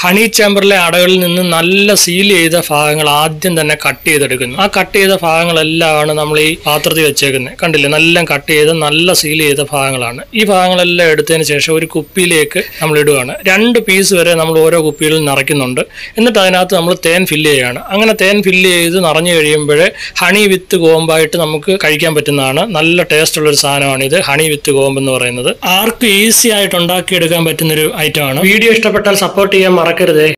honey ചേമ്പറിലെ അടകളിൽ നിന്ന് നല്ല seal ചെയ്ത ഭാഗങ്ങൾ ആദ്യം തന്നെ കട്ട് ചെയ്തെടുക്കുന്നു ആ കട്ട് ചെയ്ത ഭാഗങ്ങളെല്ലാമാണ് നമ്മൾ ഈ പാത്രത്തിൽ വെച്ചേക്കുന്നത് കണ്ടില്ലേ നല്ല കട്ട് ചെയ്ത് നല്ല സീൽ ചെയ്ത ഭാഗങ്ങളാണ് ഈ ഭാഗങ്ങളെല്ലാം എടുത്തതിന് ശേഷം ഒരു കുപ്പിയിലേക്ക് നമ്മൾ ഇടുകയാണ് രണ്ട് പീസ് വരെ നമ്മൾ ഓരോ കുപ്പികളിൽ നിറയ്ക്കുന്നുണ്ട് എന്നിട്ട് അതിനകത്ത് നമ്മൾ തേൻ ഫില്ല് ചെയ്യുകയാണ് അങ്ങനെ തേൻ ഫില്ല് ചെയ്ത് നിറഞ്ഞു കഴിയുമ്പോൾ ഹണി വിത്ത് കോമ്പായിട്ട് നമുക്ക് കഴിക്കാൻ പറ്റുന്നതാണ് നല്ല ടേസ്റ്റ് ഉള്ള ഒരു സാധനമാണ് ഇത് ഹണി വിത്ത് കോമ്പ് എന്ന് പറയുന്നത് ആർക്കും ഈസി ആയിട്ട് ഉണ്ടാക്കിയെടുക്കാൻ പറ്റുന്ന ഒരു ഐറ്റമാണ് വീഡിയോ ഇഷ്ടപ്പെട്ടാൽ സപ്പോർട്ട് ചെയ്യാൻ മറക്കരുതേ